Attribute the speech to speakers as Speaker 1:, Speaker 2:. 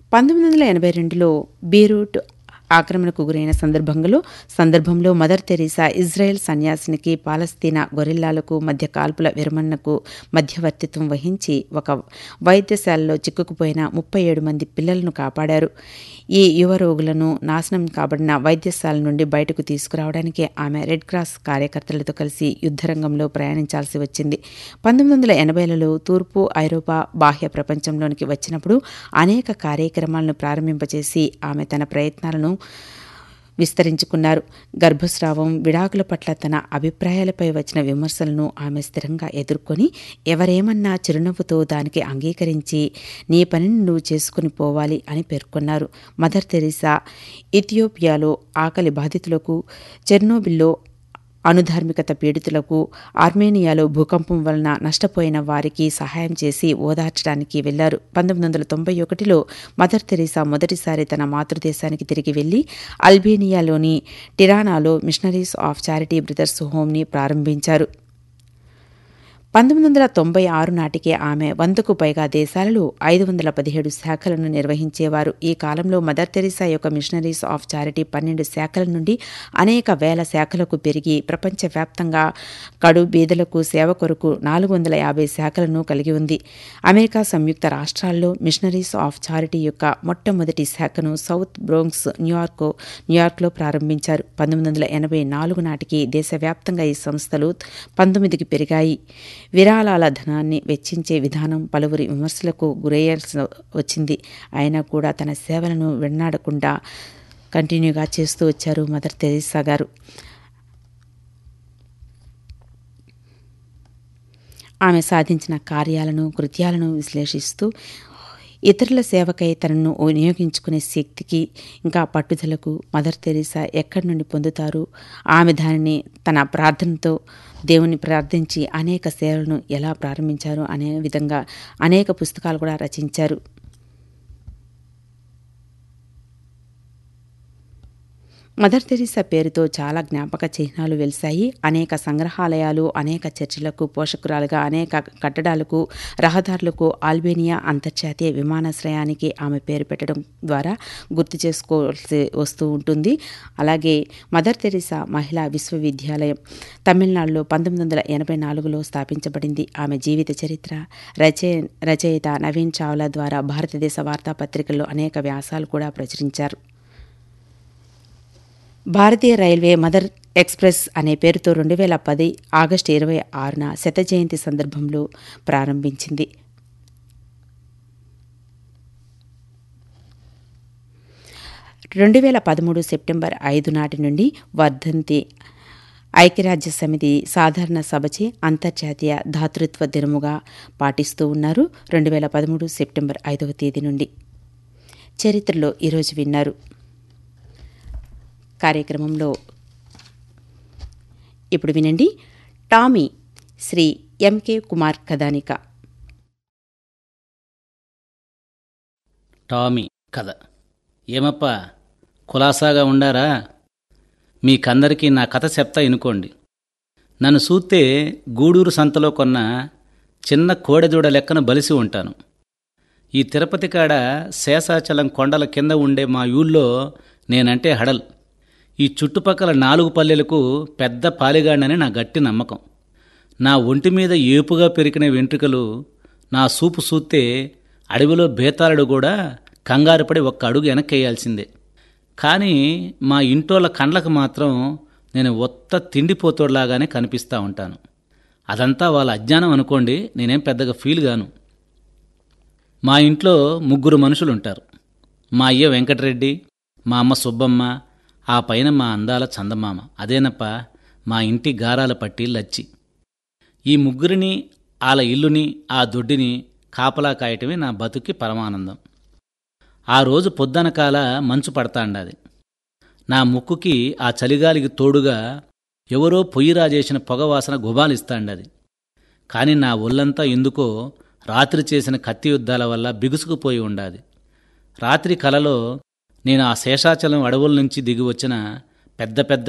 Speaker 1: పంతొమ్మిది వందల ఎనభై రెండులో బీరూట్ ఆక్రమణకు గురైన సందర్భంలో సందర్భంలో మదర్ తెరీసా ఇజ్రాయెల్ సన్యాసినికి పాలస్తీనా గొరిల్లాలకు మధ్య కాల్పుల విరమణకు మధ్యవర్తిత్వం వహించి ఒక వైద్యశాలలో చిక్కుకుపోయిన ముప్పై ఏడు మంది పిల్లలను కాపాడారు ఈ యువ రోగులను నాశనం కాబడిన వైద్యశాల నుండి బయటకు తీసుకురావడానికి ఆమె రెడ్ క్రాస్ కార్యకర్తలతో కలిసి యుద్ధరంగంలో ప్రయాణించాల్సి వచ్చింది పంతొమ్మిది వందల ఎనభైలలో తూర్పు ఐరోపా బాహ్య ప్రపంచంలోనికి వచ్చినప్పుడు అనేక కార్యక్రమాలను ప్రారంభింపచేసి ఆమె తన ప్రయత్నాలను విస్తరించుకున్నారు గర్భస్రావం విడాకుల పట్ల తన అభిప్రాయాలపై వచ్చిన విమర్శలను ఆమె స్థిరంగా ఎదుర్కొని ఎవరేమన్నా చిరునవ్వుతో దానికి అంగీకరించి నీ పనిని నువ్వు చేసుకుని పోవాలి అని పేర్కొన్నారు మదర్ తెరీసా ఇథియోపియాలో ఆకలి బాధితులకు చెర్నోబిల్లో అణుధార్మికత పీడితులకు ఆర్మేనియాలో భూకంపం వలన నష్టపోయిన వారికి సహాయం చేసి ఓదార్చడానికి వెళ్లారు పంతొమ్మిది వందల తొంభై ఒకటిలో మదర్ తెరీసా మొదటిసారి తన మాతృదేశానికి తిరిగి వెళ్లి అల్బేనియాలోని టిరానాలో మిషనరీస్ ఆఫ్ చారిటీ బ్రదర్స్ హోమ్ని ప్రారంభించారు పంతొమ్మిది వందల తొంభై ఆరు నాటికి ఆమె వందకు పైగా దేశాలలో ఐదు వందల పదిహేడు శాఖలను నిర్వహించేవారు ఈ కాలంలో మదర్ తెరీసా యొక్క మిషనరీస్ ఆఫ్ చారిటీ పన్నెండు శాఖల నుండి అనేక వేల శాఖలకు పెరిగి ప్రపంచవ్యాప్తంగా కడు బీదలకు సేవ కొరకు నాలుగు వందల యాభై శాఖలను కలిగి ఉంది అమెరికా సంయుక్త రాష్ట్రాల్లో మిషనరీస్ ఆఫ్ చారిటీ యొక్క మొట్టమొదటి శాఖను సౌత్ బ్రోంక్స్ న్యూయార్క్ న్యూయార్క్లో ప్రారంభించారు పంతొమ్మిది వందల ఎనభై నాలుగు నాటికి దేశవ్యాప్తంగా ఈ సంస్థలు పంతొమ్మిదికి పెరిగాయి విరాళాల ధనాన్ని వెచ్చించే విధానం పలువురి విమర్శలకు గురయ్యాల్సి వచ్చింది అయినా కూడా తన సేవలను వెన్నాడకుండా కంటిన్యూగా చేస్తూ వచ్చారు మదర్ తెరీసా గారు ఆమె సాధించిన కార్యాలను కృత్యాలను విశ్లేషిస్తూ ఇతరుల సేవకై తనను వినియోగించుకునే శక్తికి ఇంకా పట్టుదలకు మదర్ తెరీసా ఎక్కడి నుండి పొందుతారు ఆమె దానిని తన ప్రార్థనతో దేవుని ప్రార్థించి అనేక సేవలను ఎలా ప్రారంభించారు అనే విధంగా అనేక పుస్తకాలు కూడా రచించారు మదర్ తెరీసా పేరుతో చాలా జ్ఞాపక చిహ్నాలు వెలిశాయి అనేక సంగ్రహాలయాలు అనేక చర్చిలకు పోషకురాలుగా అనేక కట్టడాలకు రహదారులకు ఆల్బేనియా అంతర్జాతీయ విమానాశ్రయానికి ఆమె పేరు పెట్టడం ద్వారా గుర్తు చేసుకోవాల్సి వస్తూ ఉంటుంది అలాగే మదర్ తెరీసా మహిళా విశ్వవిద్యాలయం తమిళనాడులో పంతొమ్మిది వందల ఎనభై నాలుగులో స్థాపించబడింది ఆమె జీవిత చరిత్ర రచయ రచయిత నవీన్ చావ్లా ద్వారా భారతదేశ వార్తాపత్రికల్లో అనేక వ్యాసాలు కూడా ప్రచురించారు భారతీయ రైల్వే మదర్ ఎక్స్ప్రెస్ అనే పేరుతో రెండు వేల పది ఆగస్టు ఇరవై ఆరున శత జయంతి సందర్భంలో ప్రారంభించింది రెండు వేల పదమూడు సెప్టెంబర్ ఐదు నాటి నుండి వర్ధంతి ఐక్యరాజ్య సమితి సాధారణ సభచే అంతర్జాతీయ ధాతృత్వ దినముగా పాటిస్తూ ఉన్నారు రెండు వేల పదమూడు సెప్టెంబర్ ఐదవ తేదీ నుండి చరిత్రలో ఈరోజు విన్నారు కార్యక్రమంలో ఇప్పుడు వినండి టామీ శ్రీ ఎంకే కుమార్ కథానిక
Speaker 2: టామీ కథ ఏమప్పా కులాసాగా ఉండారా మీకందరికీ నా కథ చెప్తా ఇనుకోండి నన్ను చూస్తే గూడూరు సంతలో కొన్న చిన్న కోడెదూడ లెక్కన బలిసి ఉంటాను ఈ తిరుపతి కాడ శేషాచలం కొండల కింద ఉండే మా ఊళ్ళో నేనంటే హడల్ ఈ చుట్టుపక్కల నాలుగు పల్లెలకు పెద్ద పాలిగాడని నా గట్టి నమ్మకం నా ఒంటి మీద ఏపుగా పెరిగిన వెంట్రుకలు నా సూపు సూస్తే అడవిలో బేతాళుడు కూడా కంగారుపడి ఒక్క అడుగు వెనక్కేయాల్సిందే కానీ మా ఇంటోళ్ళ కండ్లకు మాత్రం నేను ఒత్త తిండిపోతోడ్లాగానే కనిపిస్తూ ఉంటాను అదంతా వాళ్ళ అజ్ఞానం అనుకోండి నేనేం పెద్దగా ఫీల్ గాను మా ఇంట్లో ముగ్గురు మనుషులు ఉంటారు మా అయ్య వెంకటరెడ్డి మా అమ్మ సుబ్బమ్మ ఆ పైన మా అందాల చందమామ అదేనప్ప మా ఇంటి గారాల పట్టి లచ్చి ఈ ముగ్గురిని వాళ్ళ ఇల్లుని ఆ దొడ్డిని కాపలా కాయటమే నా బతుకి పరమానందం ఆ రోజు పొద్దనకాల మంచు పడతాండాది నా ముక్కుకి ఆ చలిగాలికి తోడుగా ఎవరో పొయ్యి రాజేసిన పొగవాసన గుబాలిస్తాండది కాని నా ఒళ్ళంతా ఎందుకో రాత్రి చేసిన కత్తి యుద్ధాల వల్ల బిగుసుకుపోయి ఉండాది రాత్రి కలలో నేను ఆ శేషాచలం అడవుల నుంచి దిగి వచ్చిన పెద్ద పెద్ద